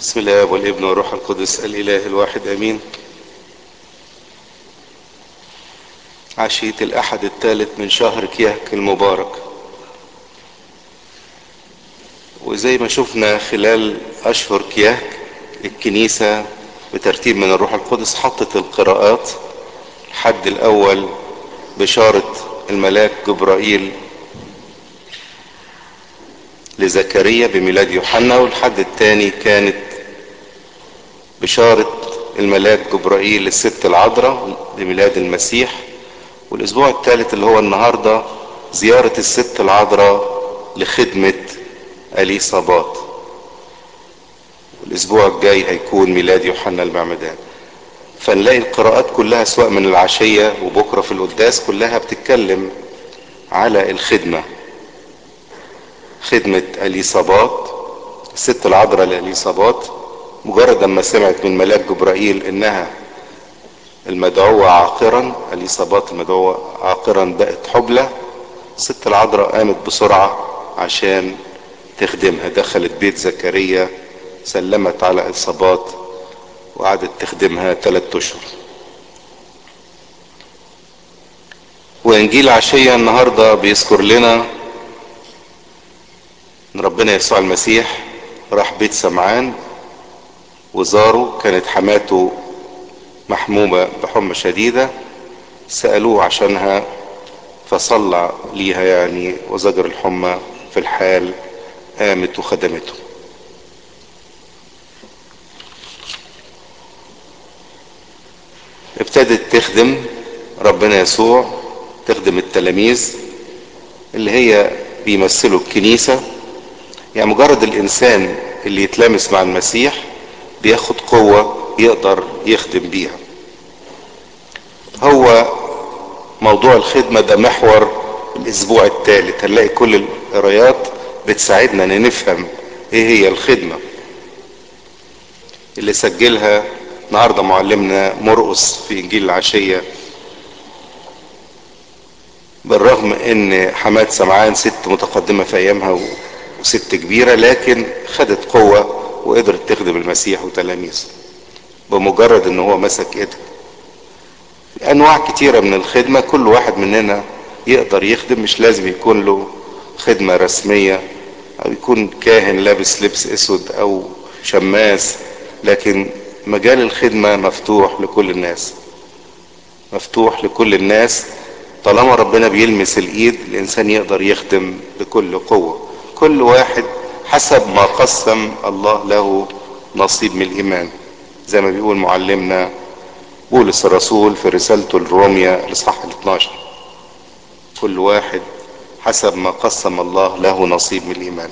بسم الله والابن والروح القدس الاله الواحد امين عشية الاحد الثالث من شهر كيهك المبارك وزي ما شفنا خلال اشهر كيهك الكنيسة بترتيب من الروح القدس حطت القراءات الحد الاول بشارة الملاك جبرائيل لزكريا بميلاد يوحنا والحد الثاني كانت بشارة الملاك جبرائيل للست العذراء لميلاد المسيح والاسبوع الثالث اللي هو النهاردة زيارة الست العذراء لخدمة اليصابات والاسبوع الجاي هيكون ميلاد يوحنا المعمدان فنلاقي القراءات كلها سواء من العشية وبكرة في القداس كلها بتتكلم على الخدمة خدمة اليصابات الست العذراء لاليصابات مجرد اما سمعت من ملاك جبرائيل انها المدعوة عاقرا اليصابات المدعوة عاقرا بقت حبلى الست العذراء قامت بسرعة عشان تخدمها دخلت بيت زكريا سلمت على اليصابات وقعدت تخدمها ثلاثة اشهر وانجيل عشية النهاردة بيذكر لنا ان ربنا يسوع المسيح راح بيت سمعان وزاره كانت حماته محمومة بحمى شديدة سألوه عشانها فصلى ليها يعني وزجر الحمى في الحال قامت وخدمته ابتدت تخدم ربنا يسوع تخدم التلاميذ اللي هي بيمثلوا الكنيسة يعني مجرد الانسان اللي يتلامس مع المسيح بياخد قوة يقدر يخدم بيها هو موضوع الخدمة ده محور الاسبوع الثالث هنلاقي كل القرايات بتساعدنا ان نفهم ايه هي الخدمة اللي سجلها النهاردة معلمنا مرقس في انجيل العشية بالرغم ان حماد سمعان ست متقدمة في ايامها وست كبيرة لكن خدت قوة وقدرت تخدم المسيح وتلاميذه بمجرد ان هو مسك ايدها انواع كتيرة من الخدمة كل واحد مننا يقدر يخدم مش لازم يكون له خدمة رسمية او يكون كاهن لابس لبس اسود او شماس لكن مجال الخدمة مفتوح لكل الناس مفتوح لكل الناس طالما ربنا بيلمس الايد الانسان يقدر يخدم بكل قوة كل واحد حسب ما قسم الله له نصيب من الايمان زي ما بيقول معلمنا بولس الرسول في رسالته لروميا الاصحاح ال 12 كل واحد حسب ما قسم الله له نصيب من الايمان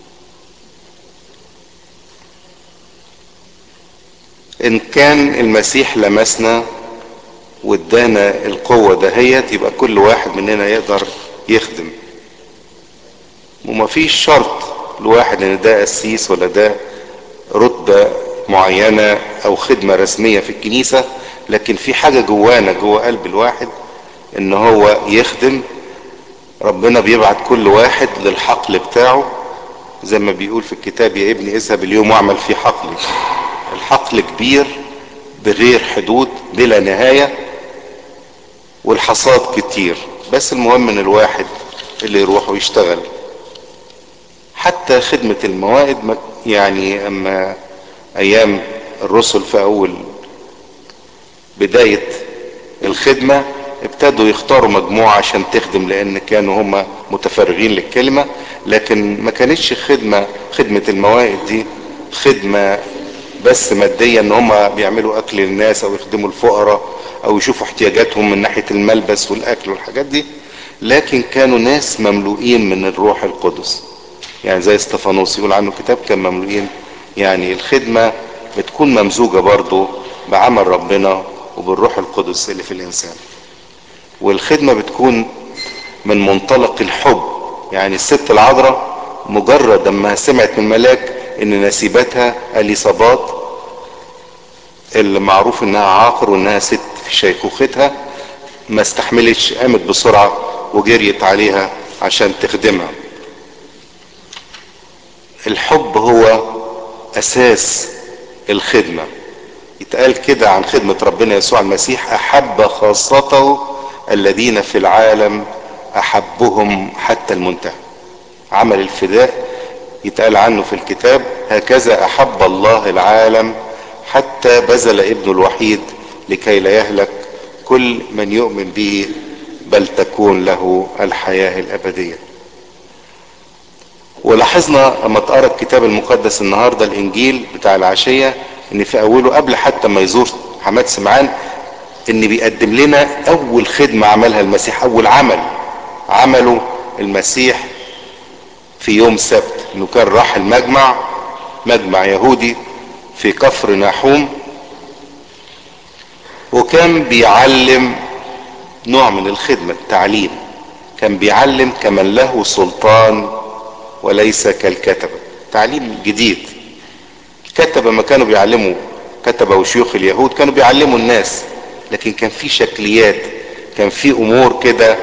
ان كان المسيح لمسنا وادانا القوة دهيت يبقى كل واحد مننا يقدر يخدم ومفيش شرط لواحد ان ده قسيس ولا ده رتبة معينة او خدمة رسمية في الكنيسة لكن في حاجة جوانا جوا قلب الواحد ان هو يخدم ربنا بيبعت كل واحد للحقل بتاعه زي ما بيقول في الكتاب يا ابني اذهب اليوم واعمل في حقلي الحقل كبير بغير حدود بلا نهاية والحصاد كتير بس المهم ان الواحد اللي يروح ويشتغل حتى خدمة الموائد يعني اما ايام الرسل في اول بداية الخدمة ابتدوا يختاروا مجموعة عشان تخدم لان كانوا هم متفرغين للكلمة لكن ما كانتش خدمة خدمة الموائد دي خدمة بس ماديا ان هم بيعملوا اكل للناس او يخدموا الفقراء او يشوفوا احتياجاتهم من ناحية الملبس والاكل والحاجات دي لكن كانوا ناس مملوئين من الروح القدس يعني زي استفانوس يقول عنه كتاب كان مملوئين يعني الخدمة بتكون ممزوجة برضو بعمل ربنا وبالروح القدس اللي في الانسان والخدمة بتكون من منطلق الحب يعني الست العذراء مجرد اما سمعت من ملاك ان نسيبتها اليصابات اللي معروف انها عاقر وانها ست في شيخوختها ما استحملتش قامت بسرعة وجريت عليها عشان تخدمها الحب هو اساس الخدمة يتقال كده عن خدمة ربنا يسوع المسيح احب خاصته الذين في العالم احبهم حتى المنتهى عمل الفداء يتقال عنه في الكتاب هكذا احب الله العالم حتى بذل ابنه الوحيد لكي لا يهلك كل من يؤمن به بل تكون له الحياة الابدية ولاحظنا لما تقرا الكتاب المقدس النهارده الانجيل بتاع العشيه ان في اوله قبل حتى ما يزور حماد سمعان ان بيقدم لنا اول خدمه عملها المسيح اول عمل عمله المسيح في يوم سبت انه كان راح المجمع مجمع يهودي في كفر ناحوم وكان بيعلم نوع من الخدمه التعليم كان بيعلم كمن له سلطان وليس كالكتبة تعليم جديد الكتبة ما كانوا بيعلموا كتبة وشيوخ اليهود كانوا بيعلموا الناس لكن كان في شكليات كان في امور كده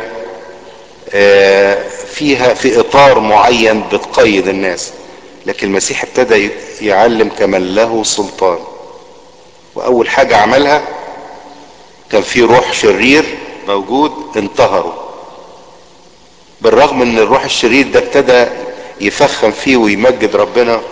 فيها في اطار معين بتقيد الناس لكن المسيح ابتدى يعلم كمن له سلطان واول حاجة عملها كان في روح شرير موجود انتهره بالرغم ان الروح الشرير ده ابتدى يفخم فيه ويمجد ربنا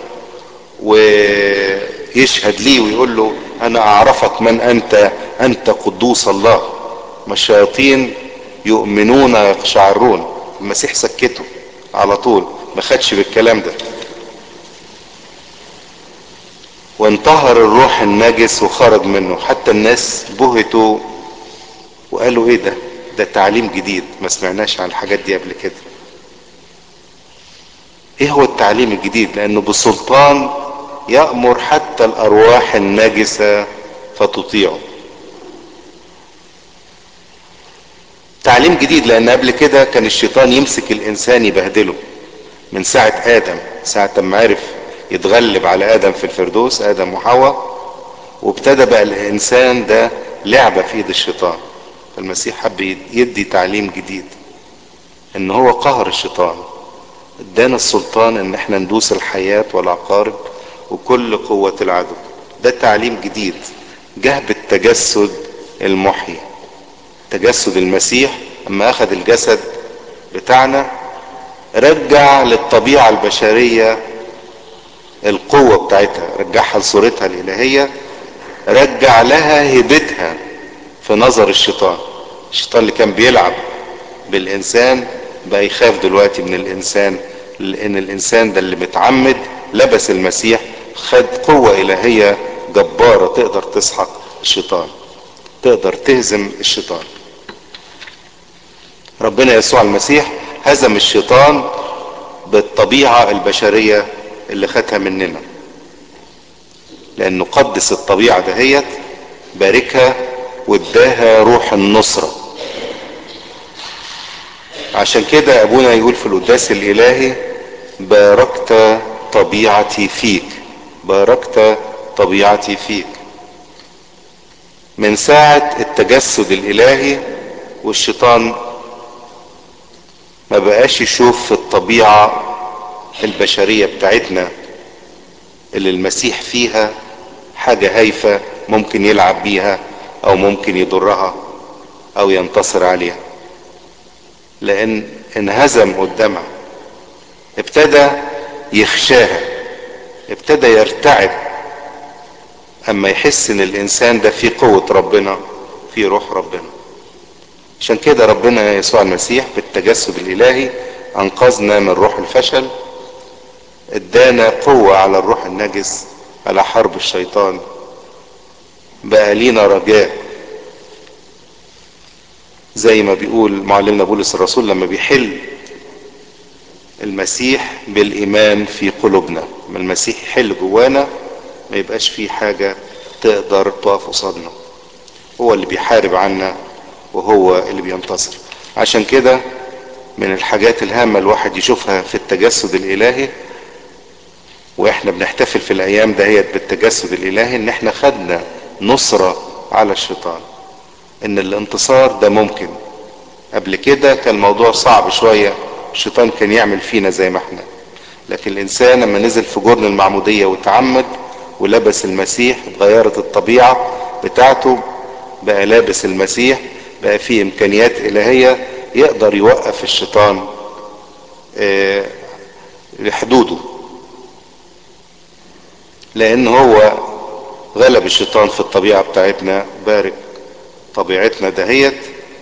ويشهد ليه ويقول له انا اعرفك من انت انت قدوس الله ما الشياطين يؤمنون يقشعرون المسيح سكته على طول ما خدش بالكلام ده وانتهر الروح النجس وخرج منه حتى الناس بهتوا وقالوا ايه ده ده تعليم جديد ما سمعناش عن الحاجات دي قبل كده ايه هو التعليم الجديد لانه بسلطان يأمر حتى الارواح النجسة فتطيعه تعليم جديد لان قبل كده كان الشيطان يمسك الانسان يبهدله من ساعة ادم ساعة ما عرف يتغلب على ادم في الفردوس ادم وحواء وابتدى بقى الانسان ده لعبة في ايد الشيطان فالمسيح حب يدي تعليم جديد ان هو قهر الشيطان ادانا السلطان ان احنا ندوس الحياة والعقارب وكل قوة العدو ده تعليم جديد جه بالتجسد المحيي تجسد المسيح اما اخذ الجسد بتاعنا رجع للطبيعة البشرية القوة بتاعتها رجعها لصورتها الالهية رجع لها هيبتها في نظر الشيطان الشيطان اللي كان بيلعب بالانسان بقى يخاف دلوقتي من الانسان لان الانسان ده اللي متعمد لبس المسيح خد قوة الهية جبارة تقدر تسحق الشيطان تقدر تهزم الشيطان ربنا يسوع المسيح هزم الشيطان بالطبيعة البشرية اللي خدها مننا لانه قدس الطبيعة دهيت باركها واداها روح النصرة عشان كده ابونا يقول في القداس الالهي باركت طبيعتي فيك باركت طبيعتي فيك من ساعة التجسد الالهي والشيطان ما بقاش يشوف في الطبيعة البشرية بتاعتنا اللي المسيح فيها حاجة هايفة ممكن يلعب بيها او ممكن يضرها او ينتصر عليها لان انهزم قدامها ابتدى يخشاها ابتدى يرتعب اما يحس ان الانسان ده فيه قوة ربنا فيه روح ربنا عشان كده ربنا يسوع المسيح بالتجسد الالهي انقذنا من روح الفشل ادانا قوة على الروح النجس على حرب الشيطان بقى لينا رجاء زي ما بيقول معلمنا بولس الرسول لما بيحل المسيح بالايمان في قلوبنا ما المسيح يحل جوانا ما يبقاش في حاجة تقدر تقف قصادنا هو اللي بيحارب عنا وهو اللي بينتصر عشان كده من الحاجات الهامة الواحد يشوفها في التجسد الالهي واحنا بنحتفل في الايام دهيت بالتجسد الالهي ان احنا خدنا نصرة على الشيطان ان الانتصار ده ممكن قبل كده كان الموضوع صعب شوية الشيطان كان يعمل فينا زي ما احنا لكن الانسان لما نزل في جرن المعمودية وتعمد ولبس المسيح اتغيرت الطبيعة بتاعته بقى لابس المسيح بقى فيه امكانيات الهية يقدر يوقف الشيطان اه لحدوده لان هو غلب الشيطان في الطبيعة بتاعتنا بارك طبيعتنا دهيت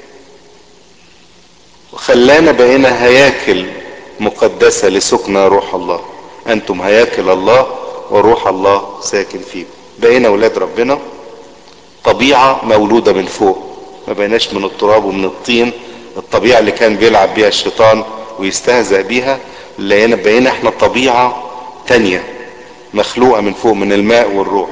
وخلانا بقينا هياكل مقدسة لسكنى روح الله انتم هياكل الله وروح الله ساكن فيكم بقينا ولاد ربنا طبيعة مولودة من فوق ما بقيناش من التراب ومن الطين الطبيعة اللي كان بيلعب بيها الشيطان ويستهزأ بيها لقينا بقينا احنا طبيعة تانية مخلوقة من فوق من الماء والروح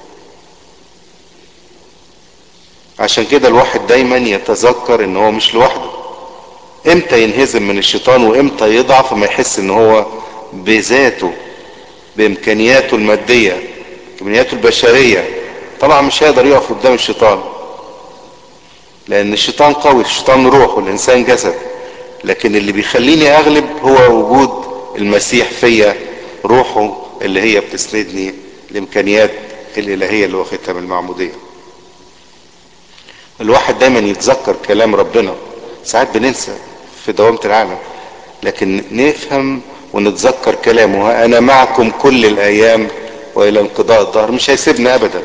عشان كده الواحد دايما يتذكر ان هو مش لوحده امتى ينهزم من الشيطان وامتى يضعف ما يحس ان هو بذاته بامكانياته المادية امكانياته البشرية طبعا مش هيقدر يقف قدام الشيطان لان الشيطان قوي الشيطان روح والانسان جسد لكن اللي بيخليني اغلب هو وجود المسيح فيا روحه اللي هي بتسندني الامكانيات الالهيه اللي واخدها من المعموديه الواحد دايما يتذكر كلام ربنا ساعات بننسى في دوامة العالم لكن نفهم ونتذكر كلامه انا معكم كل الايام والى انقضاء الظهر مش هيسيبنا ابدا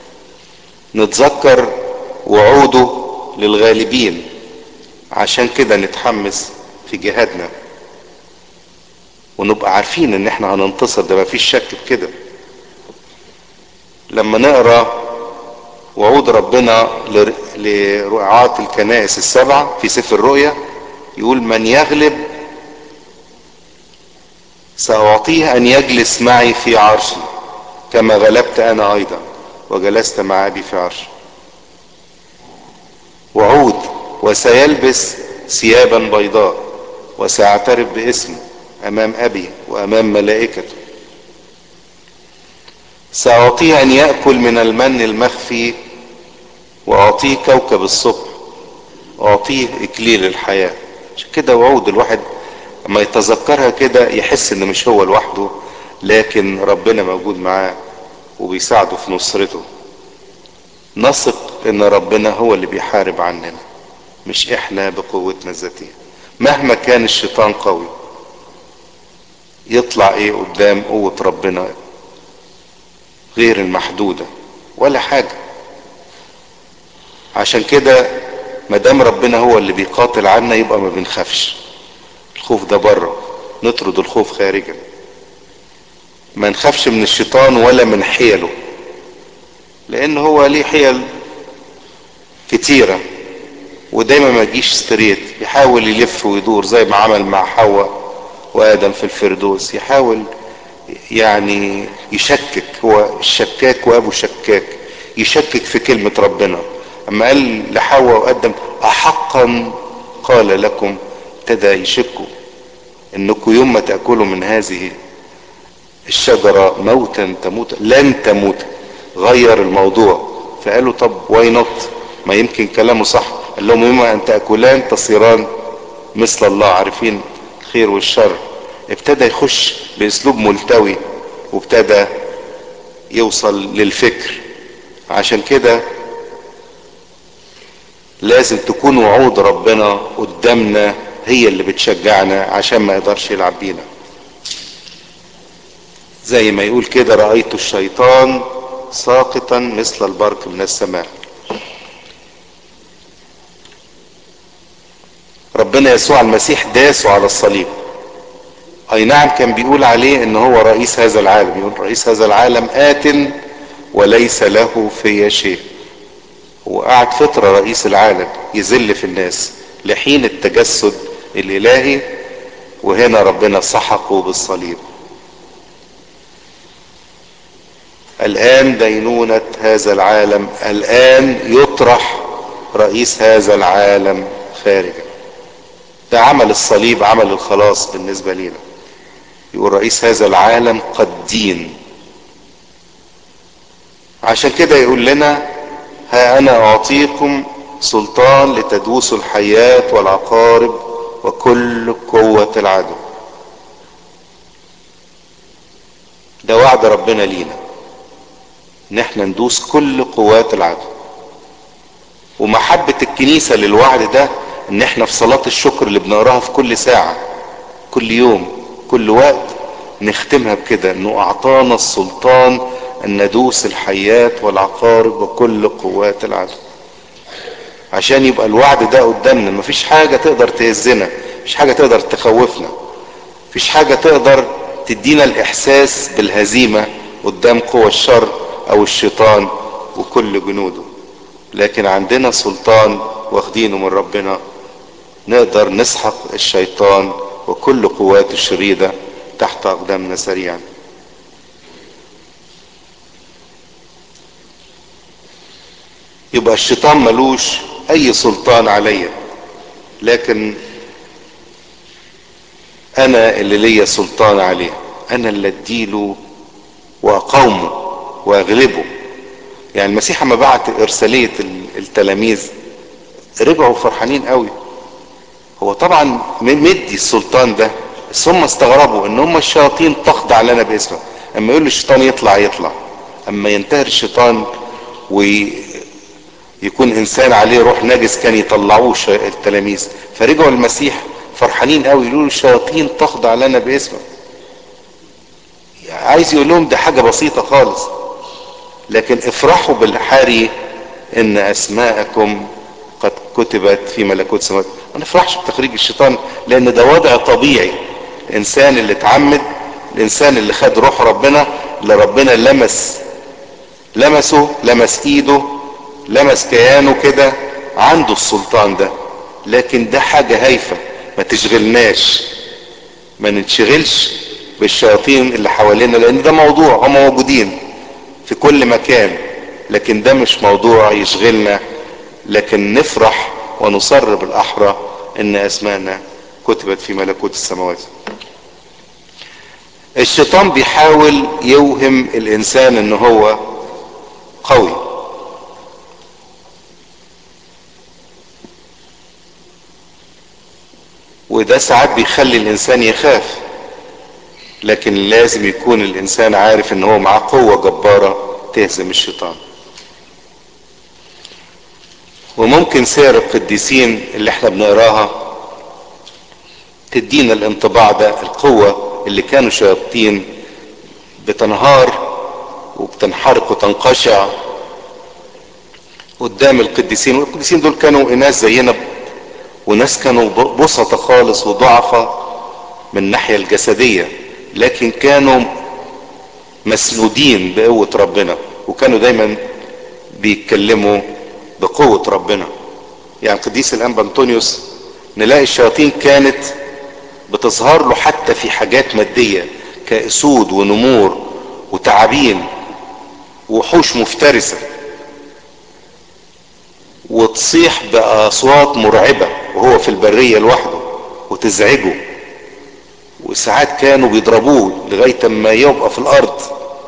نتذكر وعوده للغالبين عشان كده نتحمس في جهادنا ونبقى عارفين ان احنا هننتصر ده مفيش شك بكده لما نقرا وعود ربنا لرعاة الكنائس السبع في سفر الرؤيا يقول من يغلب سأعطيه أن يجلس معي في عرشي كما غلبت أنا أيضا وجلست مع أبي في عرشي وعود وسيلبس ثيابا بيضاء وسيعترف باسمه أمام أبي وأمام ملائكته سأعطيه أن يأكل من المن المخفي وأعطيه كوكب الصبح وأعطيه إكليل الحياة عشان كده وعود الواحد لما يتذكرها كده يحس إن مش هو لوحده لكن ربنا موجود معاه وبيساعده في نصرته نثق إن ربنا هو اللي بيحارب عننا مش إحنا بقوتنا الذاتية مهما كان الشيطان قوي يطلع إيه قدام قوة ربنا غير المحدودة ولا حاجة عشان كده ما دام ربنا هو اللي بيقاتل عنا يبقى ما بنخافش الخوف ده بره نطرد الخوف خارجا ما نخافش من الشيطان ولا من حيله لان هو ليه حيل كتيره ودايما ما يجيش ستريت يحاول يلف ويدور زي ما عمل مع حواء وادم في الفردوس يحاول يعني يشكك هو الشكاك وابو شكاك يشكك في كلمة ربنا اما قال لحواء وادم احقا قال لكم ابتدى يشكوا انكم يوم ما تاكلوا من هذه الشجرة موتا تموت لن تموت غير الموضوع فقالوا طب واي نوت ما يمكن كلامه صح قال لهم اما ان تاكلان تصيران مثل الله عارفين الخير والشر ابتدى يخش باسلوب ملتوي وابتدى يوصل للفكر عشان كده لازم تكون وعود ربنا قدامنا هي اللي بتشجعنا عشان ما يقدرش يلعب بينا زي ما يقول كده رأيت الشيطان ساقطا مثل البرق من السماء ربنا يسوع المسيح داسه على الصليب اي نعم كان بيقول عليه ان هو رئيس هذا العالم يقول رئيس هذا العالم آت وليس له في شيء هو قعد فترة رئيس العالم يذل في الناس لحين التجسد الالهي وهنا ربنا سحقه بالصليب الان دينونة هذا العالم الان يطرح رئيس هذا العالم خارجا ده عمل الصليب عمل الخلاص بالنسبة لنا يقول رئيس هذا العالم قد دين عشان كده يقول لنا ها انا اعطيكم سلطان لتدوسوا الحياة والعقارب وكل قوة العدو ده وعد ربنا لينا ان احنا ندوس كل قوات العدو ومحبة الكنيسة للوعد ده ان احنا في صلاة الشكر اللي بنقراها في كل ساعة كل يوم كل وقت نختمها بكده انه اعطانا السلطان ان ندوس الحيات والعقارب وكل قوات العدو عشان يبقى الوعد ده قدامنا مفيش حاجة تقدر تهزنا مفيش حاجة تقدر تخوفنا مفيش حاجة تقدر تدينا الاحساس بالهزيمة قدام قوى الشر او الشيطان وكل جنوده لكن عندنا سلطان واخدينه من ربنا نقدر نسحق الشيطان وكل قوات الشريدة تحت اقدامنا سريعا يبقى الشيطان ملوش اي سلطان عليا لكن انا اللي ليا سلطان عليه انا اللي اديله واقاومه واغلبه يعني المسيح لما بعت ارساليه التلاميذ رجعوا فرحانين قوي هو طبعا مدي السلطان ده بس هم استغربوا ان هم الشياطين تخضع لنا باسمه اما يقول الشيطان يطلع يطلع اما ينتهر الشيطان ويكون انسان عليه روح نجس كان يطلعوه التلاميذ فرجعوا المسيح فرحانين قوي يقولوا الشياطين تخضع لنا باسمه عايز يقول لهم ده حاجه بسيطه خالص لكن افرحوا بالحري ان اسماءكم قد كتبت في ملكوت السماوات ما نفرحش بتخريج الشيطان لان ده وضع طبيعي الانسان اللي اتعمد الانسان اللي خد روح ربنا اللي ربنا لمس لمسه لمس ايده لمس كيانه كده عنده السلطان ده لكن ده حاجة هايفة ما تشغلناش ما نتشغلش بالشياطين اللي حوالينا لان ده موضوع هم موجودين في كل مكان لكن ده مش موضوع يشغلنا لكن نفرح ونصر بالاحرى ان اسماءنا كتبت في ملكوت السماوات الشيطان بيحاول يوهم الانسان ان هو قوي وده ساعات بيخلي الانسان يخاف لكن لازم يكون الانسان عارف ان هو معاه قوة جبارة تهزم الشيطان وممكن سير القديسين اللي احنا بنقراها تدينا الانطباع ده القوة اللي كانوا شياطين بتنهار وبتنحرق وتنقشع قدام القديسين والقديسين دول كانوا ناس زينا وناس كانوا بسطة خالص وضعفة من الناحية الجسدية لكن كانوا مسنودين بقوة ربنا وكانوا دايما بيتكلموا بقوة ربنا يعني قديس الانبا انطونيوس نلاقي الشياطين كانت بتظهر له حتى في حاجات مادية كأسود ونمور وتعابين وحوش مفترسة وتصيح بأصوات مرعبة وهو في البرية لوحده وتزعجه وساعات كانوا بيضربوه لغاية ما يبقى في الأرض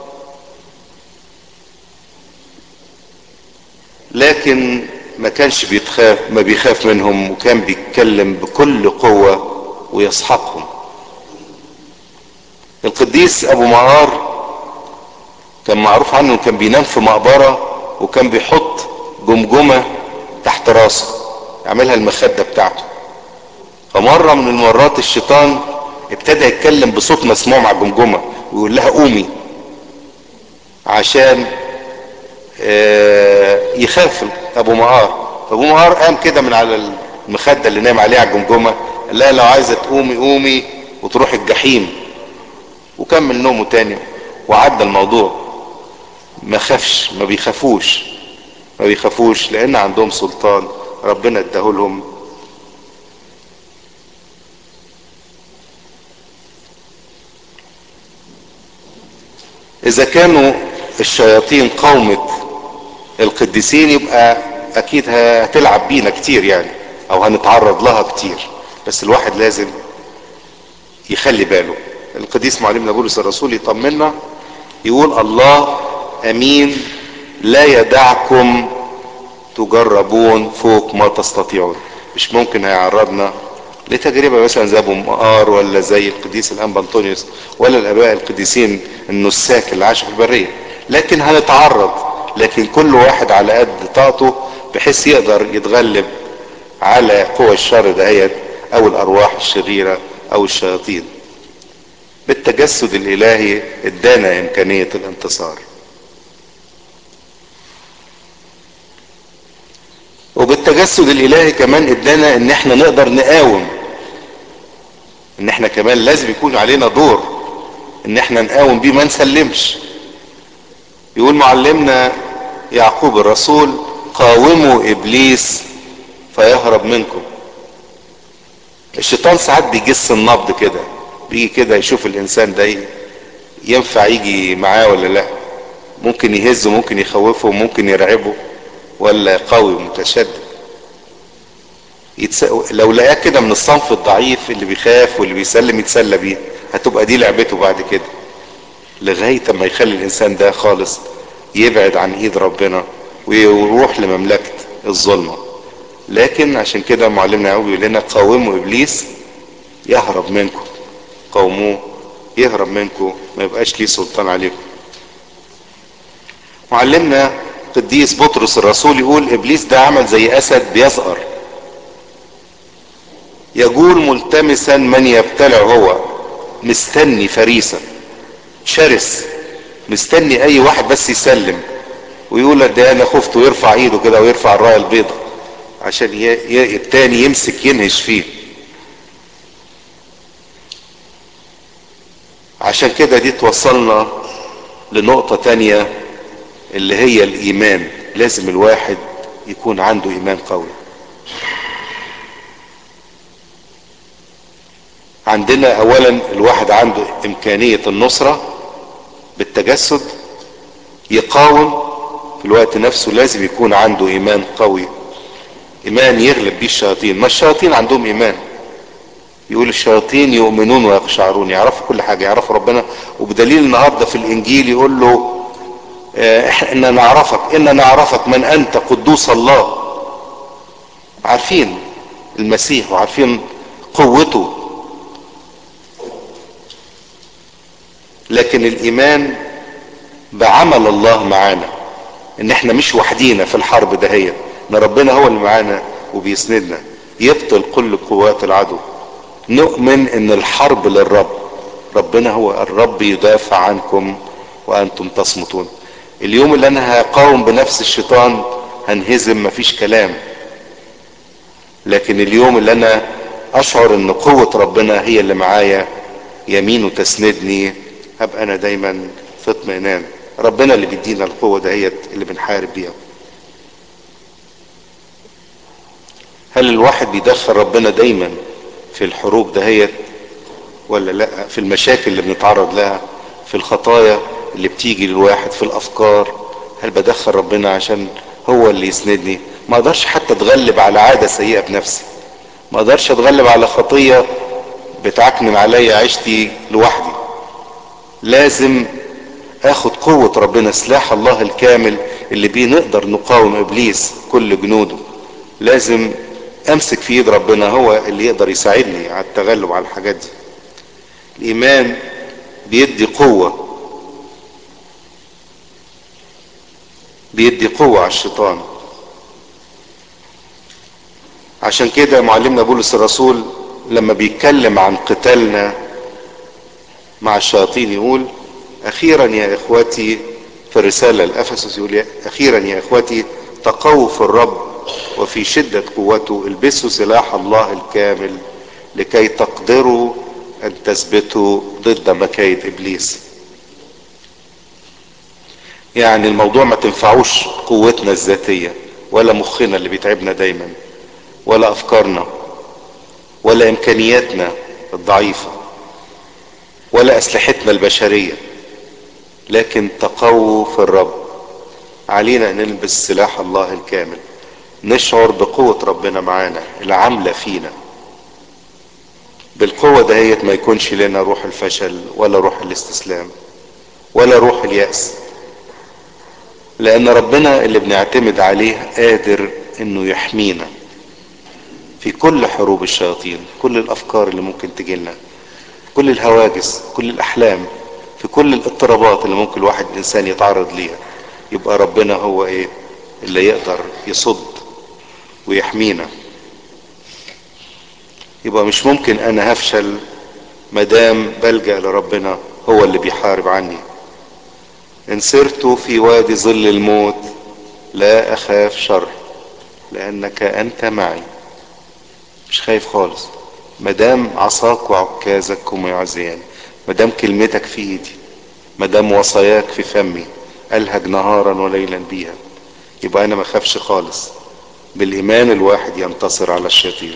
لكن ما كانش بيتخاف ما بيخاف منهم وكان بيتكلم بكل قوة ويسحقهم القديس ابو معار كان معروف عنه كان بينام في مقبرة وكان بيحط جمجمة تحت راسه يعملها المخدة بتاعته فمرة من المرات الشيطان ابتدى يتكلم بصوت مسموع مع الجمجمة ويقول لها قومي عشان يخاف ابو معار فابو معار قام كده من على المخده اللي نام عليها على الجمجمه قال لها لو عايزه تقومي قومي وتروحي الجحيم وكمل نومه تاني وعدى الموضوع ما خافش ما بيخافوش ما بيخافوش لان عندهم سلطان ربنا اداهولهم اذا كانوا الشياطين قومة القديسين يبقى اكيد هتلعب بينا كتير يعني او هنتعرض لها كتير بس الواحد لازم يخلي باله القديس معلمنا بولس الرسول يطمنا يقول الله امين لا يدعكم تجربون فوق ما تستطيعون مش ممكن هيعرضنا لتجربه مثلا زي ابو مقار ولا زي القديس الانبا انطونيوس ولا الاباء القديسين النساك اللي عاشوا في البريه لكن هنتعرض لكن كل واحد على قد طاقته بحيث يقدر يتغلب على قوى الشر دهيت او الارواح الشريرة او الشياطين بالتجسد الالهي ادانا امكانية الانتصار وبالتجسد الالهي كمان ادانا ان احنا نقدر نقاوم ان احنا كمان لازم يكون علينا دور ان احنا نقاوم بيه ما نسلمش يقول معلمنا يعقوب الرسول قاوموا ابليس فيهرب منكم الشيطان ساعات بيجس النبض كده بيجي كده يشوف الانسان ده ينفع يجي معاه ولا لا ممكن يهزه ممكن يخوفه ممكن يرعبه ولا قوي متشدد يتس... لو لقاه كده من الصنف الضعيف اللي بيخاف واللي بيسلم يتسلى بيه هتبقى دي لعبته بعد كده لغاية ما يخلي الانسان ده خالص يبعد عن ايد ربنا ويروح لمملكة الظلمة لكن عشان كده معلمنا يعقوب يقول لنا قاوموا ابليس يهرب منكم قوموه يهرب منكم ما يبقاش ليه سلطان عليكم معلمنا قديس بطرس الرسول يقول ابليس ده عمل زي اسد بيزقر يجول ملتمسا من يبتلع هو مستني فريسة شرس مستني اي واحد بس يسلم ويقول ده انا خفت ويرفع ايده كده ويرفع الرايه البيضاء عشان ي... ي... التاني يمسك ينهش فيه عشان كده دي توصلنا لنقطة تانية اللي هي الايمان لازم الواحد يكون عنده ايمان قوي عندنا اولا الواحد عنده امكانية النصرة بالتجسد يقاوم في الوقت نفسه لازم يكون عنده ايمان قوي ايمان يغلب بيه الشياطين ما الشياطين عندهم ايمان يقول الشياطين يؤمنون ويقشعرون يعرفوا كل حاجة يعرفوا ربنا وبدليل النهاردة في الانجيل يقول له احنا نعرفك ان نعرفك من انت قدوس الله عارفين المسيح وعارفين قوته لكن الايمان بعمل الله معانا ان احنا مش وحدينا في الحرب دهيت ان ربنا هو اللي معانا وبيسندنا يبطل كل قوات العدو نؤمن ان الحرب للرب ربنا هو الرب يدافع عنكم وانتم تصمتون اليوم اللي انا هقاوم بنفس الشيطان هنهزم مفيش كلام لكن اليوم اللي انا اشعر ان قوة ربنا هي اللي معايا يمينه تسندني هبقى انا دايما في اطمئنان ربنا اللي بيدينا القوة دهيت اللي بنحارب بيها هل الواحد بيدخل ربنا دايما في الحروب دهيت ولا لا في المشاكل اللي بنتعرض لها في الخطايا اللي بتيجي للواحد في الافكار هل بدخل ربنا عشان هو اللي يسندني ما اقدرش حتى اتغلب على عادة سيئة بنفسي ما اقدرش اتغلب على خطية بتعكنن عليا عيشتي لوحدي لازم اخد قوة ربنا سلاح الله الكامل اللي بيه نقدر نقاوم ابليس كل جنوده لازم امسك في ايد ربنا هو اللي يقدر يساعدني على التغلب على الحاجات دي الايمان بيدي قوة بيدي قوة على الشيطان عشان كده معلمنا بولس الرسول لما بيتكلم عن قتالنا مع الشياطين يقول اخيرا يا اخوتي في الرسالة الافسس يقول اخيرا يا اخوتي تقووا في الرب وفي شدة قوته البسوا سلاح الله الكامل لكي تقدروا ان تثبتوا ضد مكايد ابليس يعني الموضوع ما تنفعوش قوتنا الذاتية ولا مخنا اللي بيتعبنا دايما ولا افكارنا ولا امكانياتنا الضعيفة ولا اسلحتنا البشرية لكن تقووا في الرب علينا ان نلبس سلاح الله الكامل نشعر بقوة ربنا معانا العاملة فينا بالقوة دهيت ما يكونش لنا روح الفشل ولا روح الاستسلام ولا روح اليأس لان ربنا اللي بنعتمد عليه قادر انه يحمينا في كل حروب الشياطين كل الافكار اللي ممكن تجيلنا كل الهواجس كل الاحلام في كل الاضطرابات اللي ممكن الواحد الانسان يتعرض ليها يبقى ربنا هو ايه اللي يقدر يصد ويحمينا يبقى مش ممكن انا هفشل مدام بلجأ لربنا هو اللي بيحارب عني ان سرت في وادي ظل الموت لا اخاف شر لانك انت معي مش خايف خالص مدام عصاك وعكازك هم يعزيان مدام كلمتك في ايدي مدام وصاياك في فمي الهج نهارا وليلا بيها يبقى انا ما خافش خالص بالايمان الواحد ينتصر على الشياطين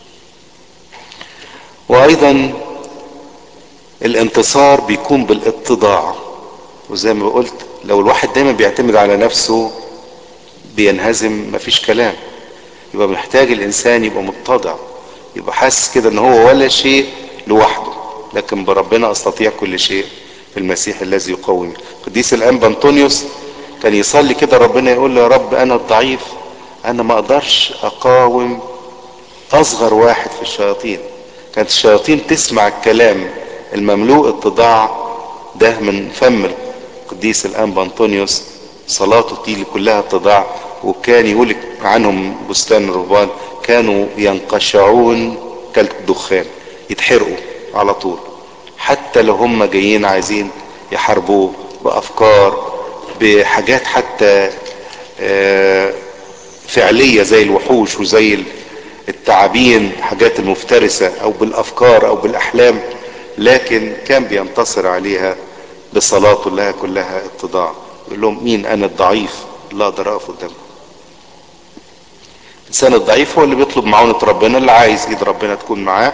وايضا الانتصار بيكون بالاتضاع وزي ما قلت لو الواحد دايما بيعتمد على نفسه بينهزم مفيش كلام يبقى محتاج الانسان يبقى متضع يبقى حاسس كده ان هو ولا شيء لوحده لكن بربنا استطيع كل شيء في المسيح الذي يقوم قديس الانبا انطونيوس كان يصلي كده ربنا يقول له يا رب انا الضعيف انا ما اقدرش اقاوم اصغر واحد في الشياطين كانت الشياطين تسمع الكلام المملوء اتضاع ده من فم القديس الانبا انطونيوس صلاته دي كلها اتضاع وكان يقول عنهم بستان الرهبان كانوا ينقشعون كالدخان يتحرقوا على طول حتى لو هم جايين عايزين يحاربوه بافكار بحاجات حتى فعليه زي الوحوش وزي التعابين حاجات المفترسه او بالافكار او بالاحلام لكن كان بينتصر عليها بصلاته لها كلها اتضاع يقول لهم مين انا الضعيف اللي اقدر اقف قدامكم الانسان الضعيف هو اللي بيطلب معونة ربنا اللي عايز ايد ربنا تكون معاه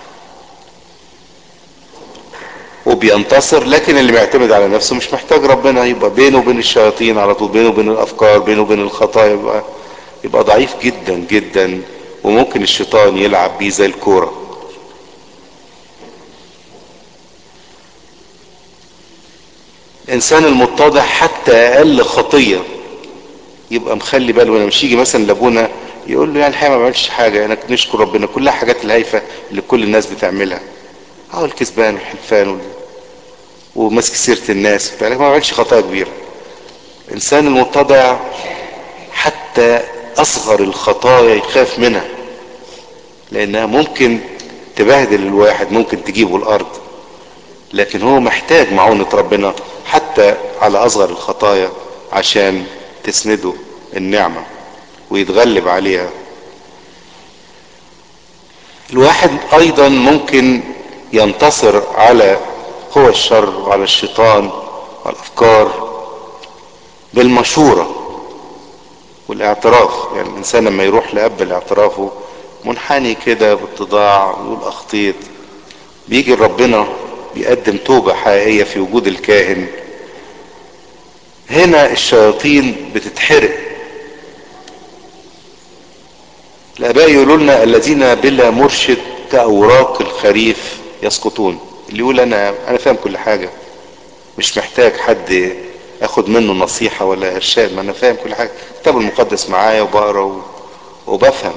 وبينتصر لكن اللي بيعتمد على نفسه مش محتاج ربنا يبقى بينه وبين الشياطين على طول بينه وبين الافكار بينه وبين الخطايا يبقى يبقى ضعيف جدا جدا وممكن الشيطان يلعب بيه زي الكوره الانسان المتضع حتى اقل خطيه يبقى مخلي باله وانا مش يجي مثلا لابونا يقول له يعني الحقيقه ما بعملش حاجه انا نشكر ربنا كلها حاجات الهايفه اللي كل الناس بتعملها اهو الكذبان والحلفان وماسك سيره الناس ما بعملش خطايا كبيره الانسان المتضع حتى اصغر الخطايا يخاف منها لانها ممكن تبهدل الواحد ممكن تجيبه الارض لكن هو محتاج معونة ربنا حتى على اصغر الخطايا عشان تسنده النعمة ويتغلب عليها الواحد ايضا ممكن ينتصر على قوى الشر وعلى الشيطان والافكار بالمشورة والاعتراف يعني الانسان لما يروح لاب لاعترافه منحني كده باتضاع يقول اخطيت بيجي ربنا بيقدم توبة حقيقية في وجود الكاهن هنا الشياطين بتتحرق الاباء يقولوا لنا الذين بلا مرشد كاوراق الخريف يسقطون اللي يقول انا انا فاهم كل حاجه مش محتاج حد اخد منه نصيحه ولا ارشاد ما انا فاهم كل حاجه الكتاب المقدس معايا وبقرا وبفهم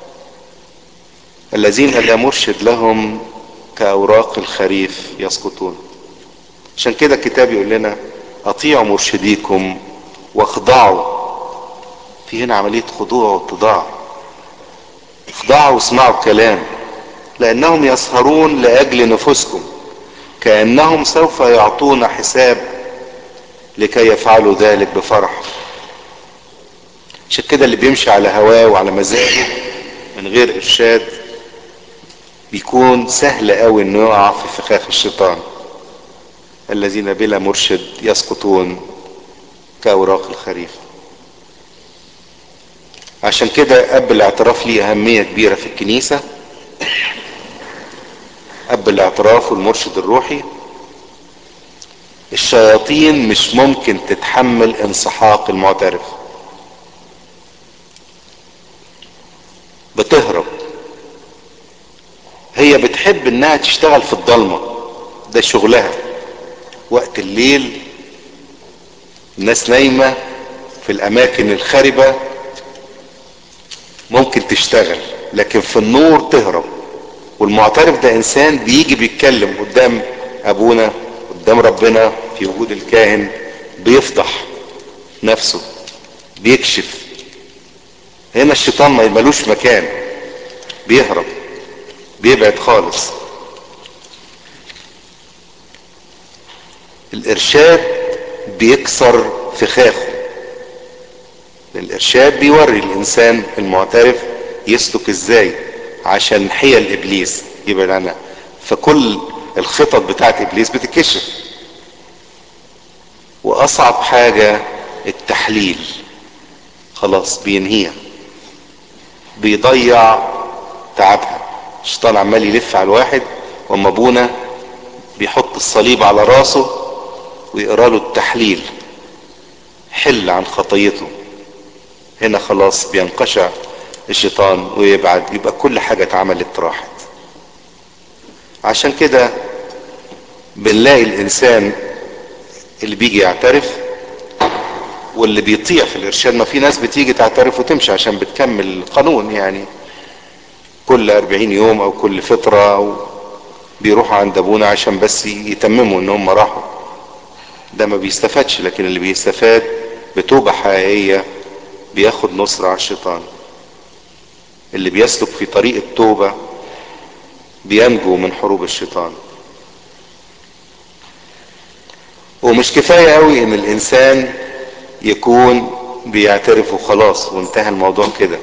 الذين لا مرشد لهم كاوراق الخريف يسقطون عشان كده الكتاب يقول لنا اطيعوا مرشديكم واخضعوا في هنا عمليه خضوع واتضاع اخضعوا واسمعوا الكلام لانهم يسهرون لاجل نفوسكم كانهم سوف يعطون حساب لكي يفعلوا ذلك بفرح عشان كده اللي بيمشي على هواه وعلى مزاجه من غير ارشاد بيكون سهل قوي انه يقع في فخاخ الشيطان الذين بلا مرشد يسقطون كاوراق الخريف عشان كده اب الاعتراف ليه اهمية كبيرة في الكنيسة اب الاعتراف والمرشد الروحي الشياطين مش ممكن تتحمل انسحاق المعترف بتهرب هي بتحب انها تشتغل في الضلمة ده شغلها وقت الليل الناس نايمة في الاماكن الخربة ممكن تشتغل لكن في النور تهرب والمعترف ده انسان بيجي بيتكلم قدام ابونا قدام ربنا في وجود الكاهن بيفضح نفسه بيكشف هنا الشيطان ما ملوش مكان بيهرب بيبعد خالص الارشاد بيكسر فخاخه الارشاد بيوري الانسان المعترف يسلك ازاي عشان حيل ابليس يبعد عنها فكل الخطط بتاعت ابليس بتتكشف واصعب حاجة التحليل خلاص بينهيها بيضيع تعبها الشيطان عمال يلف على الواحد واما ابونا بيحط الصليب على راسه ويقرا له التحليل حل عن خطيته هنا خلاص بينقشع الشيطان ويبعد يبقى كل حاجة اتعملت راحت عشان كده بنلاقي الانسان اللي بيجي يعترف واللي بيطيع في الارشاد ما في ناس بتيجي تعترف وتمشي عشان بتكمل القانون يعني كل أربعين يوم او كل فترة أو بيروحوا عند ابونا عشان بس يتمموا ان هم راحوا ده ما بيستفادش لكن اللي بيستفاد بتوبة حقيقية بياخد نصر على الشيطان اللي بيسلك في طريق التوبة بينجو من حروب الشيطان ومش كفاية قوي ان الانسان يكون بيعترف وخلاص وانتهى الموضوع كده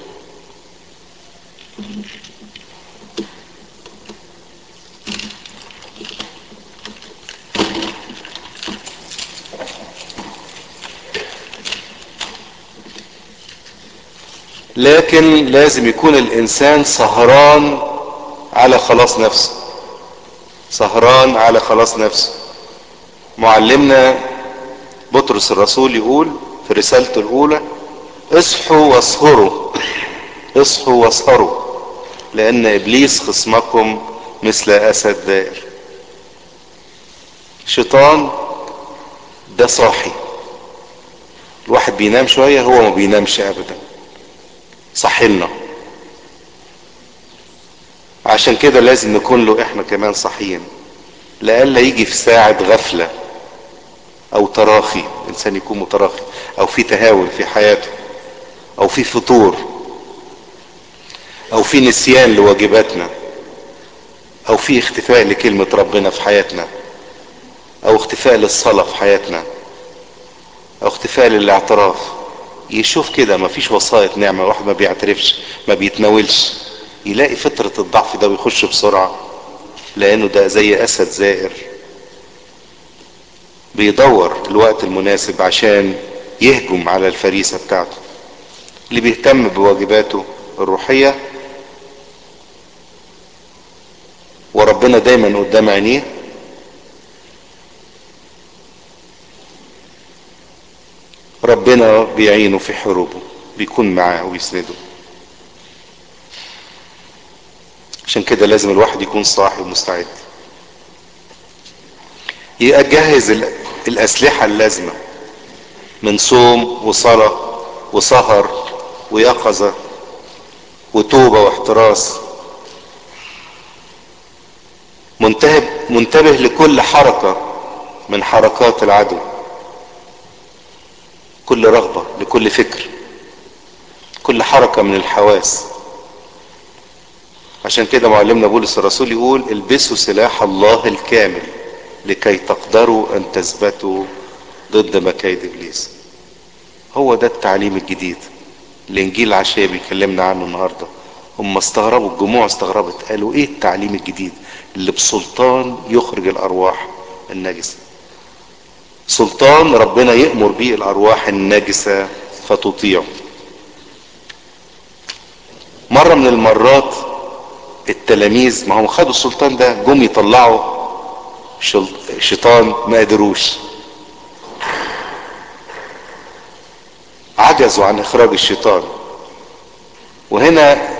لكن لازم يكون الانسان سهران على خلاص نفسه سهران على خلاص نفسه معلمنا بطرس الرسول يقول في رسالته الاولى اصحوا واسهروا اصحوا واسهروا لان ابليس خصمكم مثل اسد دائر شيطان ده صاحي الواحد بينام شوية هو ما بينامش ابدا صحينا عشان كده لازم نكون له احنا كمان صحيين لألا يجي في ساعة غفلة او تراخي الانسان يكون متراخي او في تهاون في حياته او في فطور او في نسيان لواجباتنا او في اختفاء لكلمة ربنا في حياتنا او اختفاء للصلاة في حياتنا او اختفاء للاعتراف يشوف كده مفيش وسائط نعمة واحد ما بيعترفش ما بيتناولش يلاقي فترة الضعف ده ويخش بسرعة لانه ده زي اسد زائر بيدور الوقت المناسب عشان يهجم على الفريسة بتاعته اللي بيهتم بواجباته الروحية وربنا دايما قدام عينيه ربنا بيعينه في حروبه بيكون معاه ويسنده عشان كده لازم الواحد يكون صاحي ومستعد يجهز الأسلحة اللازمة من صوم وصلاة وسهر ويقظة وتوبة واحتراس منتبه, منتبه لكل حركة من حركات العدو كل رغبة لكل فكر كل حركة من الحواس عشان كده معلمنا بولس الرسول يقول البسوا سلاح الله الكامل لكي تقدروا ان تثبتوا ضد مكايد ابليس هو ده التعليم الجديد الانجيل العشية بيكلمنا عنه النهاردة هم استغربوا الجموع استغربت قالوا ايه التعليم الجديد اللي بسلطان يخرج الارواح النجسة سلطان ربنا يأمر به الارواح النجسة فتطيعه مرة من المرات التلاميذ ما هم خدوا السلطان ده جم يطلعوا شيطان ما قدروش عجزوا عن اخراج الشيطان وهنا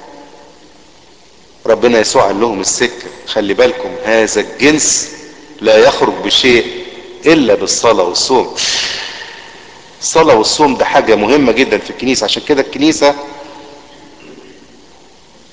ربنا يسوع قال لهم السكة خلي بالكم هذا الجنس لا يخرج بشيء الا بالصلاة والصوم الصلاة والصوم ده حاجة مهمة جدا في الكنيسة عشان كده الكنيسة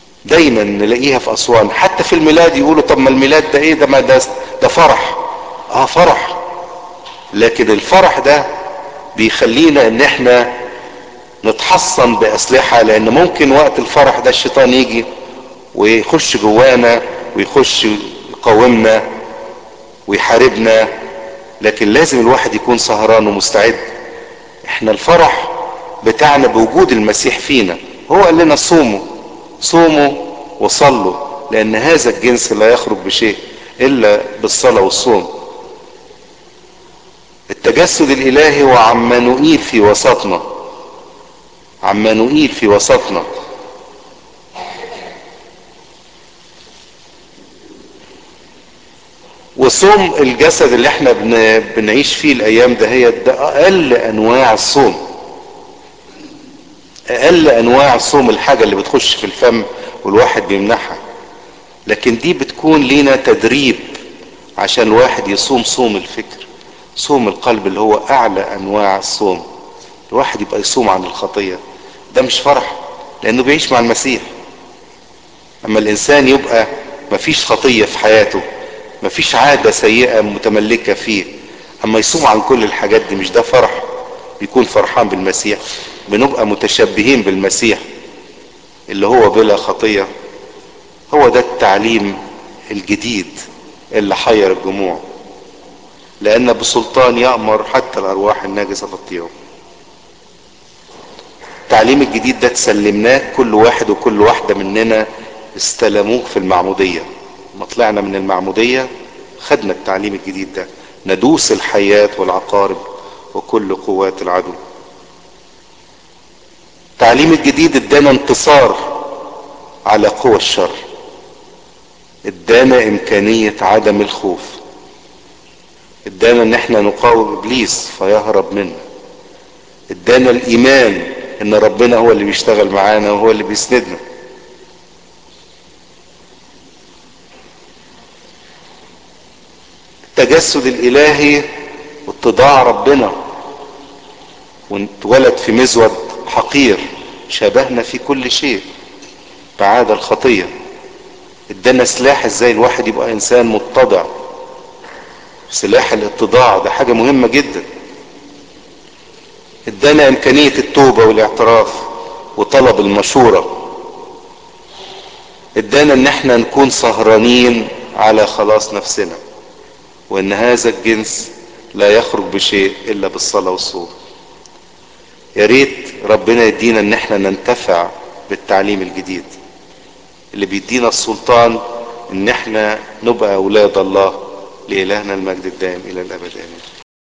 دايما نلاقيها في اسوان حتى في الميلاد يقولوا طب ما الميلاد ده ايه ده ما ده, ده فرح اه فرح لكن الفرح ده بيخلينا ان احنا نتحصن باسلحة لان ممكن وقت الفرح ده الشيطان يجي ويخش جوانا ويخش يقاومنا ويحاربنا لكن لازم الواحد يكون سهران ومستعد احنا الفرح بتاعنا بوجود المسيح فينا هو قال لنا صوموا صوموا وصلوا لان هذا الجنس لا يخرج بشيء الا بالصلاة والصوم التجسد الالهي وعمانوئيل في وسطنا عمانوئيل في وسطنا وصوم الجسد اللي احنا بن... بنعيش فيه الايام ده هي ده اقل انواع الصوم اقل انواع الصوم الحاجة اللي بتخش في الفم والواحد بيمنحها لكن دي بتكون لينا تدريب عشان الواحد يصوم صوم الفكر صوم القلب اللي هو اعلى انواع الصوم الواحد يبقى يصوم عن الخطية ده مش فرح لانه بيعيش مع المسيح اما الانسان يبقى مفيش خطية في حياته مفيش عادة سيئة متملكة فيه اما يصوم عن كل الحاجات دي مش ده فرح بيكون فرحان بالمسيح بنبقى متشبهين بالمسيح اللي هو بلا خطية هو ده التعليم الجديد اللي حير الجموع لان بسلطان يأمر حتى الارواح الناجسة تطيعه التعليم الجديد ده تسلمناه كل واحد وكل واحدة مننا استلموه في المعمودية ما طلعنا من المعمودية خدنا التعليم الجديد ده ندوس الحياة والعقارب وكل قوات العدو التعليم الجديد ادانا انتصار على قوى الشر ادانا امكانية عدم الخوف ادانا ان احنا نقاوم ابليس فيهرب منا ادانا الايمان ان ربنا هو اللي بيشتغل معانا وهو اللي بيسندنا التجسد الالهي واتضاع ربنا واتولد في مزود حقير شبهنا في كل شيء بعاد الخطية ادانا سلاح ازاي الواحد يبقى انسان متضع سلاح الاتضاع ده حاجة مهمة جدا ادانا امكانية التوبة والاعتراف وطلب المشورة ادانا ان احنا نكون سهرانين على خلاص نفسنا وان هذا الجنس لا يخرج بشيء الا بالصلاة والصوم يا ريت ربنا يدينا ان احنا ننتفع بالتعليم الجديد اللي بيدينا السلطان ان احنا نبقى اولاد الله لالهنا المجد الدائم الى الابد امين